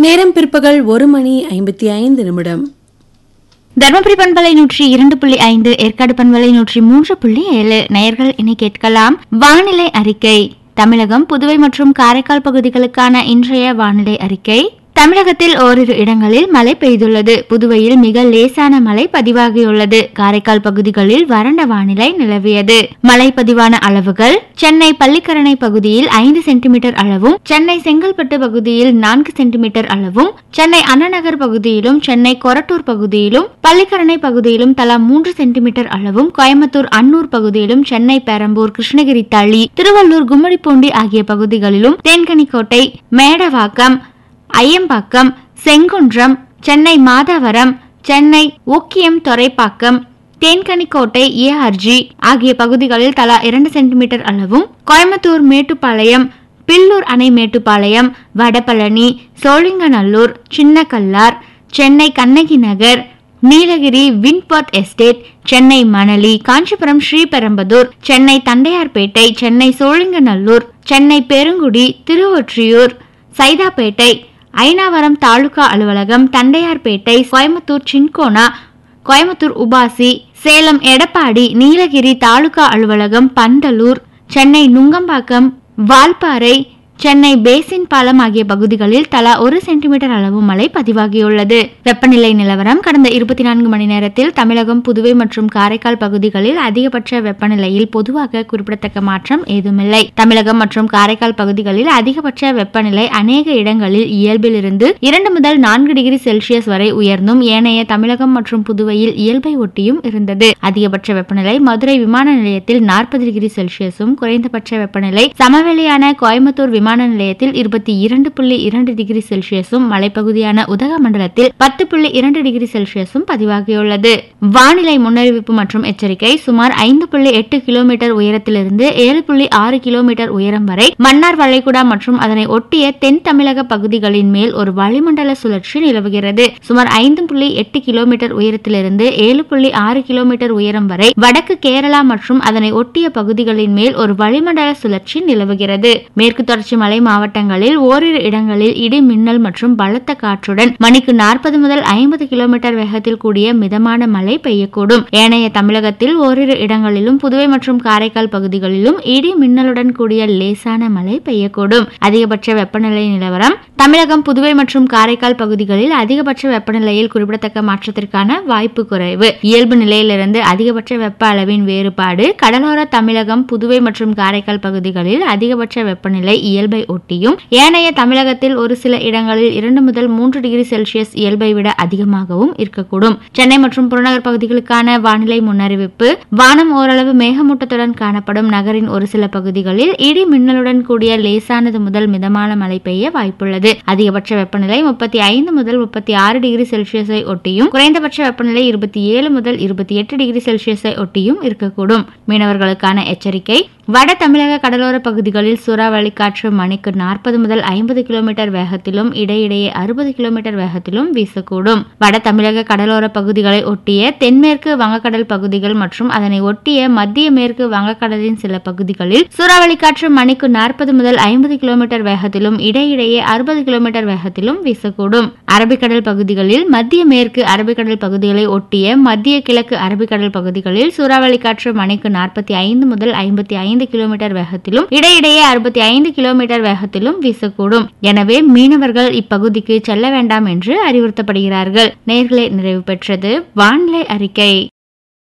நேரம் பிற்பகல் ஒரு மணி ஐம்பத்தி ஐந்து நிமிடம் தர்மபுரி பண்பலை நூற்றி இரண்டு புள்ளி ஐந்து ஏற்காடு பண்பலை நூற்றி மூன்று புள்ளி ஏழு நேயர்கள் இனி கேட்கலாம் வானிலை அறிக்கை தமிழகம் புதுவை மற்றும் காரைக்கால் பகுதிகளுக்கான இன்றைய வானிலை அறிக்கை தமிழகத்தில் ஓரிரு இடங்களில் மழை பெய்துள்ளது புதுவையில் மிக லேசான மழை பதிவாகியுள்ளது காரைக்கால் பகுதிகளில் வறண்ட வானிலை நிலவியது மழை பதிவான அளவுகள் சென்னை பள்ளிக்கரணை பகுதியில் ஐந்து சென்டிமீட்டர் அளவும் சென்னை செங்கல்பட்டு பகுதியில் நான்கு சென்டிமீட்டர் அளவும் சென்னை அண்ணாநகர் பகுதியிலும் சென்னை கொரட்டூர் பகுதியிலும் பள்ளிக்கரணை பகுதியிலும் தலா மூன்று சென்டிமீட்டர் அளவும் கோயம்புத்தூர் அன்னூர் பகுதியிலும் சென்னை பெரம்பூர் கிருஷ்ணகிரி தளி திருவள்ளூர் கும்மிடிப்பூண்டி ஆகிய பகுதிகளிலும் தேன்கனிக்கோட்டை மேடவாக்கம் ஐயம்பாக்கம் செங்குன்றம் சென்னை மாதவரம் சென்னை ஒக்கியம் தொரைப்பாக்கம் தேன்கனிக்கோட்டை ஏஆர்ஜி ஆகிய பகுதிகளில் தலா இரண்டு சென்டிமீட்டர் அளவும் கோயம்புத்தூர் மேட்டுப்பாளையம் பில்லூர் அணை மேட்டுப்பாளையம் வடபழனி சோழிங்கநல்லூர் சின்னக்கல்லார் சென்னை கண்ணகி நகர் நீலகிரி வின்பர்த் எஸ்டேட் சென்னை மணலி காஞ்சிபுரம் ஸ்ரீபெரும்புதூர் சென்னை தண்டையார்பேட்டை சென்னை சோழிங்கநல்லூர் சென்னை பெருங்குடி திருவொற்றியூர் சைதாப்பேட்டை ஐனாவரம் தாலுகா அலுவலகம் தண்டையார்பேட்டை கோயம்புத்தூர் சின்கோனா கோயம்புத்தூர் உபாசி சேலம் எடப்பாடி நீலகிரி தாலுகா அலுவலகம் பந்தலூர் சென்னை நுங்கம்பாக்கம் வால்பாறை சென்னை பேசின் பாலம் ஆகிய பகுதிகளில் தலா ஒரு சென்டிமீட்டர் அளவு மழை பதிவாகியுள்ளது வெப்பநிலை நிலவரம் கடந்த இருபத்தி நான்கு மணி நேரத்தில் தமிழகம் புதுவை மற்றும் காரைக்கால் பகுதிகளில் அதிகபட்ச வெப்பநிலையில் பொதுவாக குறிப்பிடத்தக்க மாற்றம் ஏதுமில்லை தமிழகம் மற்றும் காரைக்கால் பகுதிகளில் அதிகபட்ச வெப்பநிலை அநேக இடங்களில் இயல்பிலிருந்து இரண்டு முதல் நான்கு டிகிரி செல்சியஸ் வரை உயர்ந்தும் ஏனைய தமிழகம் மற்றும் புதுவையில் இயல்பை ஒட்டியும் இருந்தது அதிகபட்ச வெப்பநிலை மதுரை விமான நிலையத்தில் நாற்பது டிகிரி செல்சியஸும் குறைந்தபட்ச வெப்பநிலை சமவெளியான கோயம்புத்தூர் விமான நிலையத்தில் இருபத்தி இரண்டு புள்ளி இரண்டு டிகிரி செல்சியஸும் மலைப்பகுதியான உதகமண்டலத்தில் பத்து புள்ளி இரண்டு டிகிரி செல்சியஸும் பதிவாகியுள்ளது வானிலை முன்னறிவிப்பு மற்றும் எச்சரிக்கை சுமார் ஐந்து புள்ளி எட்டு கிலோமீட்டர் உயரத்திலிருந்து ஏழு புள்ளி ஆறு கிலோமீட்டர் உயரம் வரை மன்னார் வளைகுடா மற்றும் அதனை ஒட்டிய தென் தமிழக பகுதிகளின் மேல் ஒரு வளிமண்டல சுழற்சி நிலவுகிறது சுமார் ஐந்து புள்ளி எட்டு கிலோமீட்டர் உயரத்திலிருந்து ஏழு புள்ளி ஆறு கிலோமீட்டர் உயரம் வரை வடக்கு கேரளா மற்றும் அதனை ஒட்டிய பகுதிகளின் மேல் ஒரு வளிமண்டல சுழற்சி நிலவுகிறது மேற்கு தொடர்ச்சி மலை மாவட்டங்களில் ஓரிரு இடங்களில் இடி மின்னல் மற்றும் பலத்த காற்றுடன் மணிக்கு நாற்பது முதல் ஐம்பது கிலோமீட்டர் வேகத்தில் கூடிய மிதமான மழை பெய்யக்கூடும் ஏனைய தமிழகத்தில் ஓரிரு இடங்களிலும் புதுவை மற்றும் காரைக்கால் பகுதிகளிலும் இடி மின்னலுடன் கூடிய லேசான மழை பெய்யக்கூடும் அதிகபட்ச வெப்பநிலை நிலவரம் தமிழகம் புதுவை மற்றும் காரைக்கால் பகுதிகளில் அதிகபட்ச வெப்பநிலையில் குறிப்பிடத்தக்க மாற்றத்திற்கான வாய்ப்பு குறைவு இயல்பு நிலையிலிருந்து அதிகபட்ச வெப்ப அளவின் வேறுபாடு கடலோர தமிழகம் புதுவை மற்றும் காரைக்கால் பகுதிகளில் அதிகபட்ச வெப்பநிலை இயல்பை ஒட்டியும் ஏனைய தமிழகத்தில் ஒரு சில இடங்களில் இரண்டு முதல் மூன்று டிகிரி செல்சியஸ் இயல்பை விட அதிகமாகவும் இருக்கக்கூடும் சென்னை மற்றும் புறநகர் பகுதிகளுக்கான வானிலை முன்னறிவிப்பு வானம் ஓரளவு மேகமூட்டத்துடன் காணப்படும் நகரின் ஒரு சில பகுதிகளில் இடி மின்னலுடன் கூடிய லேசானது முதல் மிதமான மழை பெய்ய வாய்ப்புள்ளது அதிகபட்ச வெப்பநிலை முப்பத்தி ஐந்து முதல் முப்பத்தி ஆறு டிகிரி செல்சியஸை ஒட்டியும் குறைந்தபட்ச வெப்பநிலை இருபத்தி ஏழு முதல் இருபத்தி எட்டு டிகிரி செல்சியஸை ஒட்டியும் இருக்கக்கூடும் மீனவர்களுக்கான எச்சரிக்கை வட தமிழக கடலோர பகுதிகளில் சூறாவளி காற்று மணிக்கு நாற்பது முதல் ஐம்பது கிலோமீட்டர் வேகத்திலும் இடையிடையே அறுபது கிலோமீட்டர் வேகத்திலும் வீசக்கூடும் வட தமிழக கடலோர பகுதிகளை ஒட்டிய தென்மேற்கு வங்கக்கடல் பகுதிகள் மற்றும் அதனை ஒட்டிய மத்திய மேற்கு வங்கக்கடலின் சில பகுதிகளில் சூறாவளி காற்று மணிக்கு நாற்பது முதல் ஐம்பது கிலோமீட்டர் வேகத்திலும் இடையிடையே அறுபது கிலோமீட்டர் வேகத்திலும் வீசக்கூடும் அரபிக்கடல் பகுதிகளில் மத்திய மேற்கு அரபிக்கடல் பகுதிகளை ஒட்டிய மத்திய கிழக்கு அரபிக்கடல் பகுதிகளில் சூறாவளி காற்று மணிக்கு நாற்பத்தி ஐந்து முதல் ஐம்பத்தி ஐந்து கிலோமீட்டர் வேகத்திலும் இடையிடையே அறுபத்தி ஐந்து கிலோமீட்டர் வேகத்திலும் வீசக்கூடும் எனவே மீனவர்கள் இப்பகுதிக்கு செல்ல வேண்டாம் என்று அறிவுறுத்தப்படுகிறார்கள் நேர்களை நிறைவு பெற்றது வானிலை அறிக்கை